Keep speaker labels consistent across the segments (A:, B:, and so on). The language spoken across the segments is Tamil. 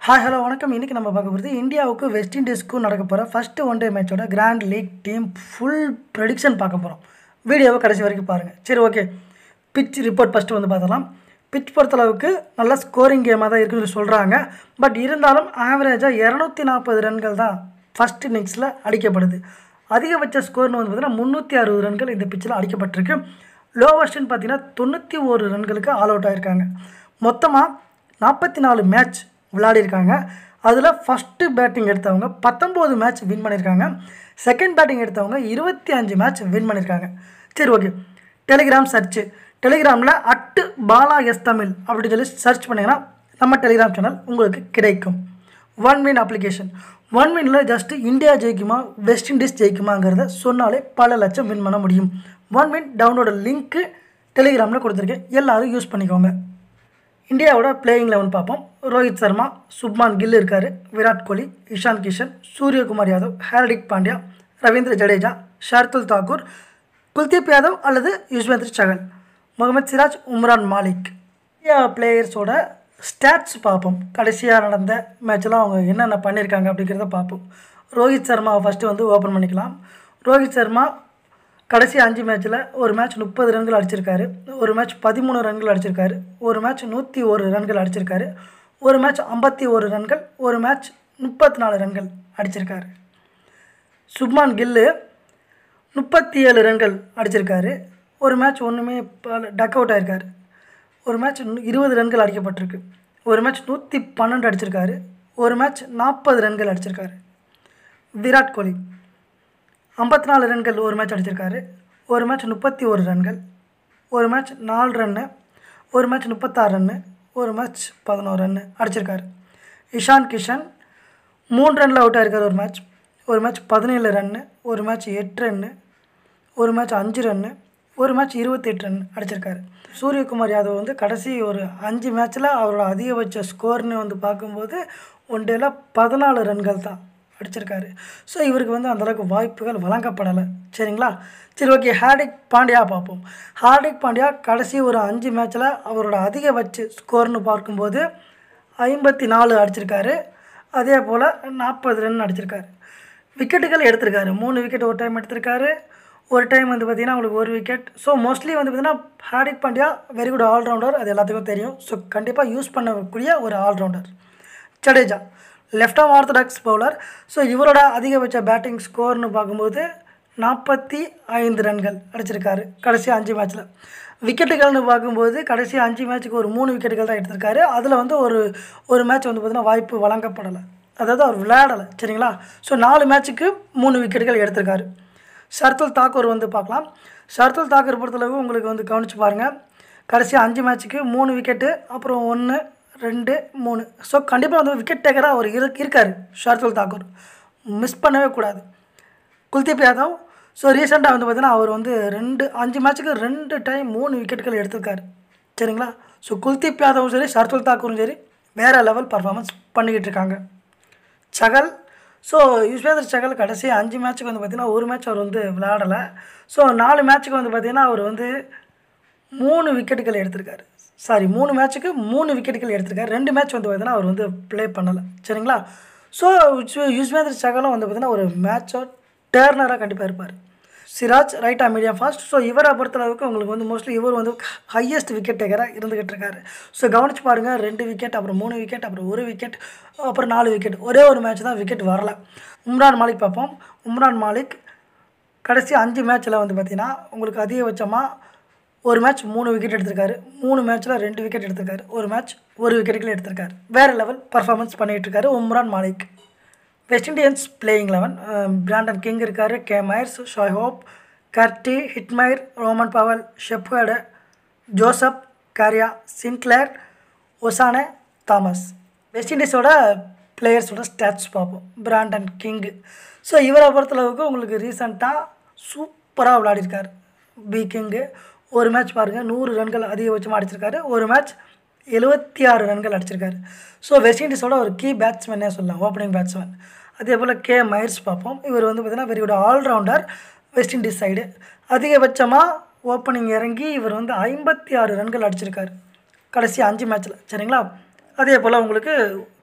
A: ஹாய் ஹலோ வணக்கம் இன்றைக்கி நம்ம பார்க்க போகிறது இந்தியாவுக்கு வெஸ்ட் இண்டீஸ்க்கும் நடக்க போகிற ஃபஸ்ட்டு ஒன் டே மேட்சோட grand league team full prediction பார்க்க போகிறோம் வீடியோவை கடைசி வரைக்கும் பாருங்கள் சரி ஓகே பிச் ரிப்போர்ட் ஃபஸ்ட்டு வந்து பார்த்தலாம் பிச் பொறுத்தளவுக்கு நல்ல ஸ்கோரிங் கேமாக தான் இருக்குன்னு சொல்கிறாங்க பட் இருந்தாலும் ஆவரேஜாக இரநூத்தி நாற்பது ரன்கள் தான் ஃபஸ்ட் இன்னிங்ஸில் அடிக்கப்படுது அதிகபட்ச ஸ்கோர்னு வந்து பார்த்தீங்கன்னா முந்நூற்றி அறுபது ரன்கள் இந்த பிச்சில் அடிக்கப்பட்டிருக்கு லோவஸ்ட்டுன்னு பார்த்தீங்கன்னா தொண்ணூற்றி ஒரு ரன்களுக்கு ஆல் அவுட் ஆகிருக்காங்க மொத்தமாக நாற்பத்தி நாலு மேட்ச் விளையாடிருக்காங்க அதில் ஃபஸ்ட்டு பேட்டிங் எடுத்தவங்க பத்தொம்போது மேட்ச் வின் பண்ணியிருக்காங்க செகண்ட் பேட்டிங் எடுத்தவங்க இருபத்தி அஞ்சு மேட்ச் வின் பண்ணியிருக்காங்க சரி ஓகே டெலிகிராம் சர்ச்சு டெலிகிராமில் அட்டு பாலா எஸ் தமிழ் அப்படின்னு சொல்லி சர்ச் பண்ணிங்கன்னா நம்ம டெலிகிராம் சேனல் உங்களுக்கு கிடைக்கும் ஒன் வின் அப்ளிகேஷன் ஒன் வினில் ஜஸ்ட்டு இந்தியா ஜெயிக்குமா வெஸ்ட் இண்டீஸ் ஜெயிக்குமாங்கிறத சொன்னாலே பல லட்சம் வின் பண்ண முடியும் ஒன் வின் டவுன்லோட லிங்க்கு டெலிகிராமில் கொடுத்துருக்கேன் எல்லோரும் யூஸ் பண்ணிக்கோங்க இந்தியாவோட பிளேயிங் லெவன் பார்ப்போம் ரோஹித் சர்மா சுப்மான் கில் இருக்கார் விராட் கோலி இஷான் கிஷன் சூரியகுமார் யாதவ் ஹார்திக் பாண்டியா ரவீந்திர ஜடேஜா ஷார்துல் தாக்கூர் குல்தீப் யாதவ் அல்லது யுஸ்வேந்திர சகல் முகமது சிராஜ் உம்ரான் மாலிக் இந்தியா பிளேயர்ஸோட ஸ்டாட்ஸ் பார்ப்போம் கடைசியாக நடந்த மேட்ச்லாம் அவங்க என்னென்ன பண்ணியிருக்காங்க அப்படிங்கிறத பார்ப்போம் ரோஹித் சர்மாவை ஃபஸ்ட்டு வந்து ஓப்பன் பண்ணிக்கலாம் ரோஹித் சர்மா கடைசி அஞ்சு மேட்ச்சில் ஒரு மேட்ச் முப்பது ரன்கள் அடிச்சிருக்காரு ஒரு மேட்ச் பதிமூணு ரன்கள் அடிச்சிருக்காரு ஒரு மேட்ச் நூற்றி ஒரு ரன்கள் அடிச்சிருக்காரு ஒரு மேட்ச் ஐம்பத்தி ஒரு ரன்கள் ஒரு மேட்ச் முப்பத்தி நாலு ரன்கள் அடிச்சிருக்காரு சுப்மான் கில்லு முப்பத்தி ஏழு ரன்கள் அடிச்சிருக்காரு ஒரு மேட்ச் ஒன்றுமே டக் அவுட் ஆயிருக்காரு ஒரு மேட்ச் இருபது ரன்கள் அடிக்கப்பட்டிருக்கு ஒரு மேட்ச் நூற்றி பன்னெண்டு அடிச்சிருக்காரு ஒரு மேட்ச் நாற்பது ரன்கள் அடிச்சிருக்காரு விராட் கோலி ஐம்பத்தி நாலு ரன்கள் ஒரு மேட்ச் அடிச்சிருக்காரு ஒரு மேட்ச் முப்பத்தி ஒரு ரன்கள் ஒரு மேட்ச் நாலு ரன்னு ஒரு மேட்ச் முப்பத்தாறு ரன்னு ஒரு மேட்ச் பதினோரு ரன்னு அடிச்சிருக்காரு இஷான் கிஷன் மூணு ரனில் அவுட் ஆயிருக்கார் ஒரு மேட்ச் ஒரு மேட்ச் பதினேழு ரன்னு ஒரு மேட்ச் எட்டு ரன்னு ஒரு மேட்ச் அஞ்சு ரன்னு ஒரு மேட்ச் இருபத்தெட்டு ரன் அடிச்சிருக்காரு சூரியகுமார் யாதவ் வந்து கடைசி ஒரு அஞ்சு மேட்ச்சில் அவரோட அதிகபட்ச ஸ்கோர்னு வந்து பார்க்கும்போது ஒன் டேல பதினாலு ரன்கள் தான் அடிச்சிருக்காரு ஸோ இவருக்கு வந்து அந்தளவுக்கு வாய்ப்புகள் வழங்கப்படலை சரிங்களா சரி ஓகே ஹார்திக் பாண்டியா பார்ப்போம் ஹார்திக் பாண்டியா கடைசி ஒரு அஞ்சு மேட்ச்சில் அவரோட அதிகபட்ச ஸ்கோர்னு பார்க்கும்போது ஐம்பத்தி நாலு அடிச்சிருக்காரு அதே போல் நாற்பது ரன் அடிச்சிருக்காரு விக்கெட்டுகள் எடுத்திருக்காரு மூணு விக்கெட் ஒரு டைம் எடுத்திருக்காரு ஒரு டைம் வந்து பார்த்திங்கன்னா அவங்களுக்கு ஒரு விக்கெட் ஸோ மோஸ்ட்லி வந்து பார்த்திங்கன்னா Hardik Pandya very good allrounder அது எல்லாத்துக்கும் தெரியும் ஸோ கண்டிப்பாக யூஸ் பண்ணக்கூடிய ஒரு allrounder Jadeja left arm orthodox bowler so இவரோட அதிகபட்ச பேட்டிங் ஸ்கோர்னு பார்க்கும்போது நாற்பத்தி ஐந்து ரன்கள் அடிச்சிருக்காரு கடைசி அஞ்சு மேட்ச்சில் விக்கெட்டுகள்னு பார்க்கும்போது கடைசி அஞ்சு மேட்ச்சுக்கு ஒரு மூணு விக்கெட்டுகள் தான் எடுத்திருக்காரு அதில் வந்து ஒரு ஒரு மேட்ச் வந்து பார்த்திங்கன்னா வாய்ப்பு வழங்கப்படலை அதாவது அவர் விளையாடலை சரிங்களா ஸோ நாலு மேட்ச்சுக்கு மூணு விக்கெட்டுகள் எடுத்திருக்காரு ஷர்துல் தாக்கூர் வந்து பார்க்கலாம் ஷர்துல் தாக்கூர் பொறுத்தளவு உங்களுக்கு வந்து கவனித்து பாருங்கள் கடைசி அஞ்சு மேட்ச்சுக்கு மூணு விக்கெட்டு அப்புறம் ஒன்று ரெண்டு மூணு ஸோ கண்டிப்பாக வந்து விக்கெட் டேக்கராக அவர் இரு இருக்கார் ஷார்துல் தாக்கூர் மிஸ் பண்ணவே கூடாது குல்தீப் யாதவ் ஸோ ரீசெண்டாக வந்து பார்த்தீங்கன்னா அவர் வந்து ரெண்டு அஞ்சு மேட்ச்சுக்கு ரெண்டு டைம் மூணு விக்கெட்டுகள் எடுத்திருக்காரு சரிங்களா ஸோ குல்தீப் யாதவும் சரி ஷார்துல் தாக்கூரும் சரி வேறு லெவல் பர்ஃபார்மன்ஸ் பண்ணிக்கிட்டு இருக்காங்க சகல் ஸோ யுஸ்வேந்தர் சகல் கடைசி அஞ்சு மேட்ச்சுக்கு வந்து பார்த்திங்கன்னா ஒரு மேட்ச் அவர் வந்து விளையாடலை ஸோ நாலு மேட்ச்சுக்கு வந்து பார்த்திங்கன்னா அவர் வந்து மூணு விக்கெட்டுகள் எடுத்திருக்காரு சாரி மூணு மேட்ச்சுக்கு மூணு விக்கெட்டுகள் எடுத்திருக்காரு ரெண்டு மேட்ச் வந்து பார்த்தீங்கன்னா அவர் வந்து ப்ளே பண்ணலை சரிங்களா ஸோ யுஸ்வேந்தர் சகலும் வந்து பார்த்திங்கன்னா ஒரு மேட்சோ டேர்னராக கண்டிப்பாக இருப்பார் சிராஜ் ரைட்டாக மீடியம் ஃபாஸ்ட் ஸோ இவரை பொறுத்தளவுக்கு உங்களுக்கு வந்து மோஸ்ட்லி இவர் வந்து ஹையஸ்ட் விக்கெட் டேக்கராக இருந்துகிட்டு இருக்காரு ஸோ கவனிச்சு பாருங்கள் ரெண்டு விக்கெட் அப்புறம் மூணு விக்கெட் அப்புறம் ஒரு விக்கெட் அப்புறம் நாலு விக்கெட் ஒரே ஒரு மேட்ச் தான் விக்கெட் வரல உம்ரான் மாலிக் பார்ப்போம் உம்ரான் மாலிக் கடைசி அஞ்சு மேட்ச்சில் வந்து பார்த்திங்கன்னா உங்களுக்கு அதிகபட்சமாக ஒரு மேட்ச் மூணு விக்கெட் எடுத்திருக்காரு மூணு மேட்ச்சில் ரெண்டு விக்கெட் எடுத்திருக்காரு ஒரு மேட்ச் ஒரு விக்கெட்டுகள் எடுத்திருக்காரு வேறு லெவல் பர்ஃபார்மன்ஸ் பண்ணிகிட்டு இருக்காரு Umran Malik West Indians playing eleven Brandon King இருக்கார் K Mayers Shai Hope Carty Hetmyer Rovman Powell Shepherd Joseph Cariah Sinclair Oshane Thomas West இண்டீஸோட பிளேயர்ஸோட ஸ்டாட்ஸ் பார்ப்போம் பிராண்டன் கிங்கு ஸோ இவரை பொறுத்தளவுக்கு உங்களுக்கு ரீசண்டாக சூப்பராக விளையாடிருக்கார் பி கிங்கு ஒரு மேட்ச் பாருங்கள் நூறு ரன்கள் அதிகபட்சமாக அடிச்சிருக்காரு ஒரு மேட்ச் எழுபத்தி ஆறு ரன்கள் அடிச்சிருக்காரு ஸோ வெஸ்ட் இண்டீஸோட ஒரு கீ பேட்ஸ்மேனே சொல்லலாம் ஓப்பனிங் பேட்ஸ்மேன் அதே போல் கே மயர்ஸ் பார்ப்போம் இவர் வந்து பார்த்திங்கன்னா very good allrounder West Indies side அதிகபட்சமாக ஓப்பனிங் இறங்கி இவர் வந்து ஐம்பத்தி ஆறு ரன்கள் அடிச்சிருக்காரு கடைசி அஞ்சு மேட்ச்சில் சரிங்களா அதே போல் உங்களுக்கு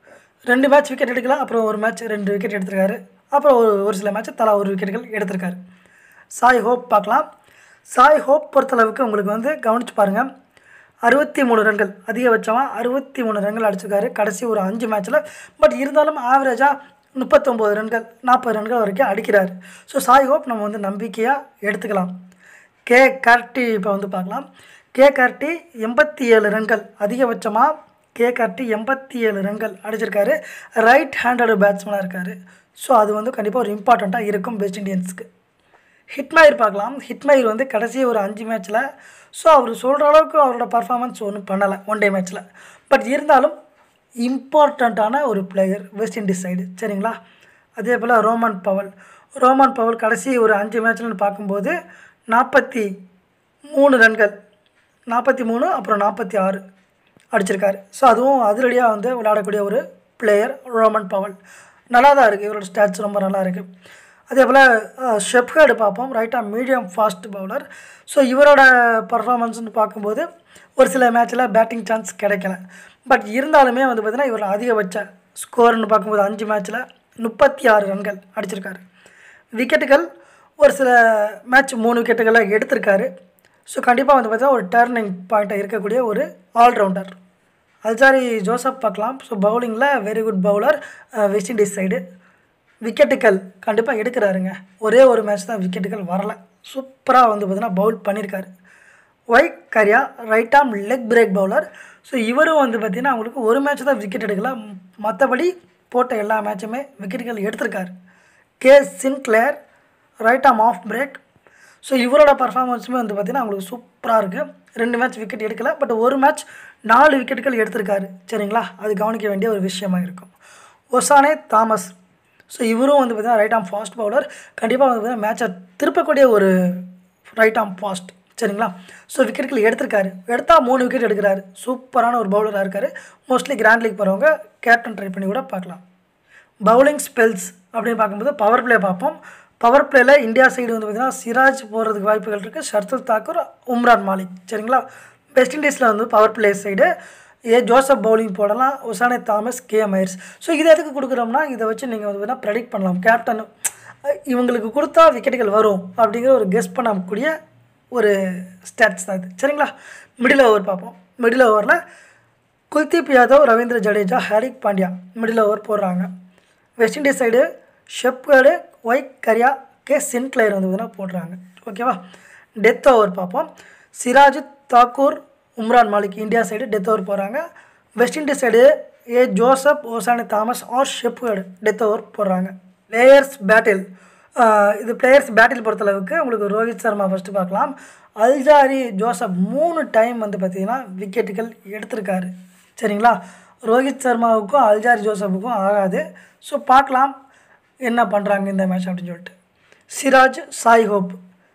A: ரெண்டு மேட்ச் விக்கெட் எடுக்கலாம் அப்புறம் ஒரு மேட்ச் ரெண்டு விக்கெட் எடுத்திருக்காரு அப்புறம் ஒரு ஒரு சில மேட்ச் தலா ஒரு விக்கெட்டுகள் எடுத்திருக்காரு சாய் ஹோப் பார்க்கலாம் சாய் ஹோப் பொறுத்தளவுக்கு உங்களுக்கு வந்து கவனிச்சு பாருங்கள் அறுபத்தி மூணு ரன்கள் அதிகபட்சமாக அறுபத்தி மூணு ரன்கள் அடிச்சிருக்காரு கடைசி ஒரு அஞ்சு மேட்ச்சில் பட் இருந்தாலும் ஆவரேஜாக முப்பத்தொம்போது ரன்கள் நாற்பது ரன்கள் வரைக்கும் அடிக்கிறார் ஸோ சாய் ஹோப் நம்ம வந்து நம்பிக்கையாக எடுத்துக்கலாம் கே கார்டி இப்போ வந்து பார்க்கலாம் கே கார்டி எண்பத்தி ஏழு ரன்கள் அதிகபட்சமாக கே கார்டி எண்பத்தி ஏழு ரன்கள் அடிச்சிருக்காரு ரைட் ஹேண்டட் பேட்ஸ்மேனாக இருக்கார் ஸோ அது வந்து கண்டிப்பாக ஒரு இம்பார்ட்டண்ட்டாக இருக்கும் வெஸ்ட் இண்டியன்ஸுக்கு ஹிட்மயர் பார்க்கலாம் ஹிட்மயர் வந்து கடைசி ஒரு அஞ்சு மேட்ச்சில் ஸோ அவர் சொல்கிற அளவுக்கு அவரோட பர்ஃபார்மன்ஸ் ஒன்றும் பண்ணலை ஒன் டே மேட்ச்சில் பட் இருந்தாலும் இம்பார்ட்டண்ட்டான ஒரு பிளேயர் வெஸ்ட் இண்டீஸ் சைடு சரிங்களா அதே போல் ரோமன் பவல் ரோமன் பவல் கடைசி ஒரு அஞ்சு மேட்ச்லன்னு பார்க்கும்போது நாற்பத்தி மூணு ரன்கள் நாற்பத்தி மூணு அப்புறம் நாற்பத்தி ஆறு அடிச்சிருக்காரு ஸோ அதுவும் அதிரடியாக வந்து விளையாடக்கூடிய ஒரு பிளேயர் ரோமன் பவல் நல்லா தான் இருக்குது இவரோட ஸ்டாட்ஸ் ரொம்ப நல்லா இருக்குது அதே போல் ஷெப்ஹேடு பார்ப்போம் ரைட்டாக மீடியம் ஃபாஸ்ட் பவுலர் ஸோ இவரோட பர்ஃபார்மன்ஸ்னு பார்க்கும்போது ஒரு சில மேட்ச்சில் பேட்டிங் சான்ஸ் கிடைக்கல பட் இருந்தாலுமே வந்து பார்த்திங்கன்னா இவர் அதிகபட்ச ஸ்கோர்னு பார்க்கும்போது அஞ்சு மேட்ச்சில் முப்பத்தி ஆறு ரன்கள் அடிச்சிருக்காரு விக்கெட்டுகள் ஒரு சில மேட்ச் மூணு விக்கெட்டுகளை எடுத்திருக்காரு ஸோ கண்டிப்பாக வந்து பார்த்தீங்கன்னா ஒரு டேர்னிங் பாயிண்ட்டாக இருக்கக்கூடிய ஒரு ஆல்ரவுண்டர் அல்சாரி ஜோசப் பார்க்கலாம் ஸோ பவுலிங்கில் very good bowler West Indies side விக்கெட்டுகள் கண்டிப்பாக எடுக்கிறாருங்க ஒரே ஒரு மேட்ச் தான் விக்கெட்டுகள் வரலை சூப்பராக வந்து பார்த்தீங்கன்னா பவுல் பண்ணியிருக்காரு Y Cariah right arm leg break bowler so இவரும் வந்து பார்த்திங்கன்னா அவங்களுக்கு ஒரு மேட்ச் தான் விக்கெட் எடுக்கல மற்றபடி போட்ட எல்லா மேட்சுமே விக்கெட்டுகள் எடுத்திருக்காரு K Sinclair right arm off break so இவரோட பர்ஃபார்மன்ஸுமே வந்து பார்த்திங்கன்னா அவங்களுக்கு சூப்பராக இருக்குது ரெண்டு மேட்ச் விக்கெட் எடுக்கல பட் ஒரு மேட்ச் நாலு விக்கெட்டுகள் எடுத்திருக்காரு சரிங்களா அது கவனிக்க வேண்டிய ஒரு விஷயமா இருக்கும் ஒசானே தாமஸ் ஸோ இவரும் வந்து பார்த்திங்கன்னா ரைட் ஆம் ஃபாஸ்ட் பவுலர் கண்டிப்பாக வந்து பார்த்திங்கன்னா மேட்சை திருப்பக்கூடிய ஒரு ரைட் ஆம் ஃபாஸ்ட் சரிங்களா ஸோ விக்கெட்டுகள் எடுத்திருக்காரு எடுத்தால் மூணு விக்கெட் எடுக்கிறாரு சூப்பரான ஒரு பவுலராக இருக்கார் மோஸ்ட்லி கிராண்ட் லீக் போகிறவங்க கேப்டன் ட்ரை பண்ணி கூட பார்க்கலாம் பவுலிங் ஸ்பெல்ஸ் அப்படின்னு பார்க்கும்போது பவர் பிளே பார்ப்போம் பவர் பிளேயில் இந்தியா சைடு வந்து பார்த்திங்கன்னா சிராஜ் போகிறதுக்கு வாய்ப்புகள் இருக்குது ஷர்துல் தாக்கூர் உம்ரான் மாலிக் சரிங்களா வெஸ்ட் இண்டீஸில் வந்து power play side A Joseph bowling போடலாம் Oshane Thomas K Mayers so இது எதுக்கு கொடுக்குறோம்னா இதை வச்சு நீங்கள் வந்து வேணால் ப்ரெடிக்ட் பண்ணலாம் கேப்டன் இவங்களுக்கு கொடுத்தா விக்கெட்டுகள் வரும் அப்படிங்கிற ஒரு கெஸ் பண்ணக்கூடிய ஒரு ஸ்டாட்ஸ் தான் இது சரிங்களா மிடில் ஓவர் பார்ப்போம் மிடில் ஓவரில் குல்தீப் யாதவ் ரவீந்திர ஜடேஜா ஹாரிக் பாண்டியா மிடில் ஓவர் போடுறாங்க West Indies side Shepherd Y Cariah K Sinclair வந்து பார்த்தீங்கன்னா போடுறாங்க ஓகேவா டெத் ஓவர் பார்ப்போம் Siraj Thakur Umran Malik India side death over போகிறாங்க West Indies side A Joseph Oshane Thomas or Shepherd death over போடுறாங்க பிளேயர்ஸ் பேட்டில் இது பிளேயர்ஸ் பேட்டில் பொறுத்தளவுக்கு உங்களுக்கு ரோஹித் சர்மா ஃபஸ்ட்டு பார்க்கலாம் அல்ஜாரி ஜோசப் மூணு டைம் வந்து பார்த்திங்கன்னா விக்கெட்டுகள் எடுத்திருக்காரு சரிங்களா ரோஹித் சர்மாவுக்கும் அல்ஜாரி ஜோசப்புக்கும் ஆகாது ஸோ பார்க்கலாம் என்ன பண்ணுறாங்க இந்த மேட்ச் அப்படின்னு சொல்லிட்டு Siraj Shai Hope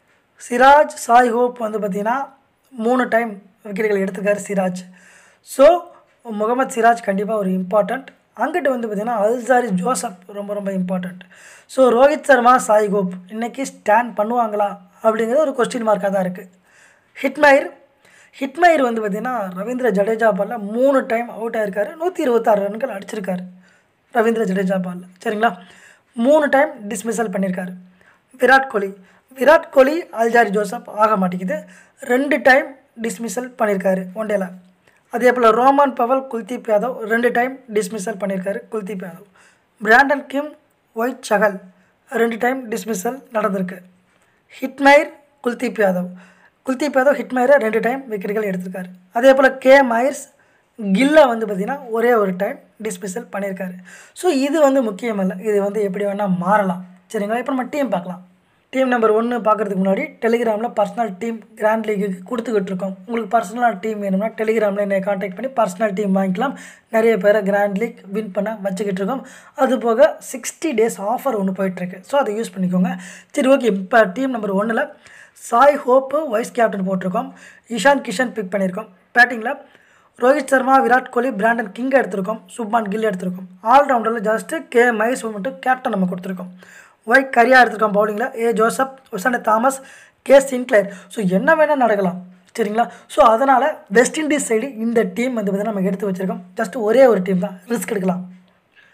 A: Siraj Shai Hope வந்து பார்த்திங்கன்னா மூணு டைம் விக்கெட்டுகள் எடுத்திருக்காரு சிராஜ் ஸோ முகமது சிராஜ் கண்டிப்பாக ஒரு இம்பார்ட்டண்ட் அங்கிட்டு வந்து பார்த்திங்கன்னா அல்சாரி ஜோசப் ரொம்ப ரொம்ப important so Rohit Sharma Shai Hope இன்றைக்கி ஸ்டாண்ட் பண்ணுவாங்களா அப்படிங்கிறது ஒரு கொஸ்டின் மார்க்காக தான் இருக்குது ஹிட்மயிர் ஹிட்மயிர் வந்து பார்த்திங்கன்னா ரவீந்திர ஜடேஜா பாலில் மூணு டைம் அவுட் ஆயிருக்காரு நூற்றி இருபத்தாறு ரன்கள் அடிச்சிருக்காரு ரவீந்திர ஜடேஜா பாலில் சரிங்களா மூணு டைம் டிஸ்மிசல் பண்ணியிருக்காரு விராட் கோலி விராட் கோலி அல்ஜாரி ஜோசப் ஆக மாட்டேங்குது ரெண்டு டைம் டிஸ்மிசல் பண்ணியிருக்காரு ஒன்டேல அதே போல் ரோமான் பவல் குல்தீப் யாதவ் ரெண்டு டைம் டிஸ்மிசல் பண்ணியிருக்காரு குல்தீப் யாதவ் பிராண்டன் கிம் ஒயிட் சகல் ரெண்டு டைம் டிஸ்மிசல் நடந்திருக்கு ஹிட்மயர் குல்தீப் யாதவ் குல்தீப் யாதவ் ஹிட்மயரை ரெண்டு டைம் விக்கெட்டுகள் எடுத்திருக்காரு அதே போல் கே மயர்ஸ் கில்லா வந்து பார்த்திங்கன்னா ஒரே ஒரு டைம் டிஸ்மிசல் பண்ணியிருக்காரு ஸோ இது வந்து முக்கியமல்ல இது வந்து எப்படி வேணால் மாறலாம் சரிங்களா இப்போ நம்ம டீம் பார்க்கலாம் டீம் நம்பர் ஒன்று பார்க்குறதுக்கு முன்னாடி டெலிகிராமில் பர்சனல் டீம் கிராண்ட் லீக்குக்கு கொடுத்துக்கிட்டு இருக்கோம் உங்களுக்கு பர்சனலாக டீம் வேணும்னா டெலிகிராமில் என்னை காண்டாக்ட் பண்ணி பர்சனல் டீம் வாங்கிக்கலாம் நிறைய பேரை கிராண்ட் லீக் வின் பண்ண வச்சுக்கிட்டு இருக்கோம் அது போக சிக்ஸ்டி டேஸ் ஆஃபர் ஒன்று போயிட்டுருக்கு ஸோ அதை யூஸ் பண்ணிக்கோங்க சரி ஓகே இப்போ டீம் நம்பர் ஒன்றில் சாய் ஹோப்பு வைஸ் கேப்டன் போட்டிருக்கோம் இஷான் கிஷன் பிக் பண்ணியிருக்கோம் பேட்டிங்கில் ரோஹித் சர்மா விராட் கோலி பிராண்டன் கிங் எடுத்திருக்கோம் சுப்மான் கில் எடுத்திருக்கோம் ஆல்ரவுண்டரில் ஜஸ்ட்டு கே மகேஷ் மட்டும் கேப்டன் நம்ம கொடுத்துருக்கோம் ஒய் கரியா எடுத்திருக்கோம் பவுலிங்கில் A Joseph Oshane Thomas K Sinclair so என்ன வேணால் நடக்கலாம் சரிங்களா ஸோ அதனால் வெஸ்ட் இண்டீஸ் சைடு இந்த டீம் வந்து பார்த்தீங்கன்னா நம்ம எடுத்து வச்சுருக்கோம் ஜஸ்ட் ஒரே ஒரு டீம் தான் ரிஸ்க் எடுக்கலாம்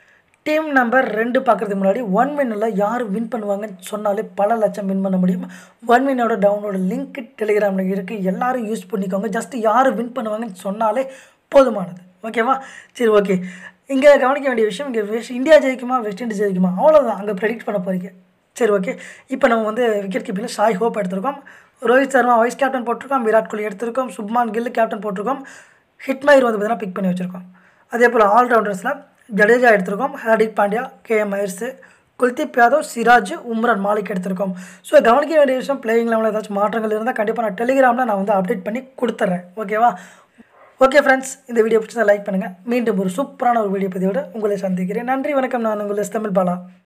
A: டீம் நம்பர் ரெண்டு பார்க்குறதுக்கு முன்னாடி ஒன் வின்னில் யார் வின் பண்ணுவாங்கன்னு சொன்னாலே பல லட்சம் வின் பண்ண முடியும் ஒன் வின்னோட டவுன்லோட லிங்க் டெலிகிராமில் இருக்குது எல்லாரும் யூஸ் பண்ணிக்கோங்க ஜஸ்ட் யார் வின் பண்ணுவாங்கன்னு சொன்னாலே போதுமானது ஓகேவா சரி ஓகே இங்கே கவனிக்க வேண்டிய விஷயம் இங்கே வெஸ்ட் இந்தியா ஜெயிக்குமா வெஸ்ட் இண்டீஸ் ஜெயிக்குமா அவ்வளோதான் அங்கே ப்ரெடிக்ட் பண்ண போகிறீங்க சரி ஓகே இப்போ நம்ம வந்து விக்கெட் கீப்பிங்கில் சாய் ஹோப் எடுத்திருக்கோம் ரோஹித் சர்மா வைஸ் கேப்டன் போட்டிருக்கோம் விராட் கோலி எடுத்திருக்கோம் சுப்மான் கில் கேப்டன் போட்டிருக்கோம் ஹிட்மயிர் வந்து பார்த்தீங்கன்னா பிக் பண்ணி வச்சுருக்கோம் அதே போல் ஆல்ரவுண்டர்ஸில் ஜடேஜா எடுத்திருக்கோம் Hardik Pandya K M Mayers Kuldeep Yadav Siraj Umran Malik எடுத்திருக்கோம் ஸோ கவனிக்க வேண்டிய விஷயம் பிளேயிங் லெவலில் ஏதாச்சும் மாற்றங்கள் இருந்தால் கண்டிப்பாக நான் டெலிகிராமில் நான் வந்து அப்டேட் பண்ணி கொடுத்துட்றேன் ஓகேவா ஓகே ஃப்ரெண்ட்ஸ் இந்த வீடியோ பிடிச்சதை லைக் பண்ணுங்கள் மீண்டும் ஒரு சூப்பரான ஒரு வீடியோ பதிவோடு உங்களை சந்திக்கிறேன் நன்றி வணக்கம் நான் உங்கள் எஸ் தமிழ் பாலா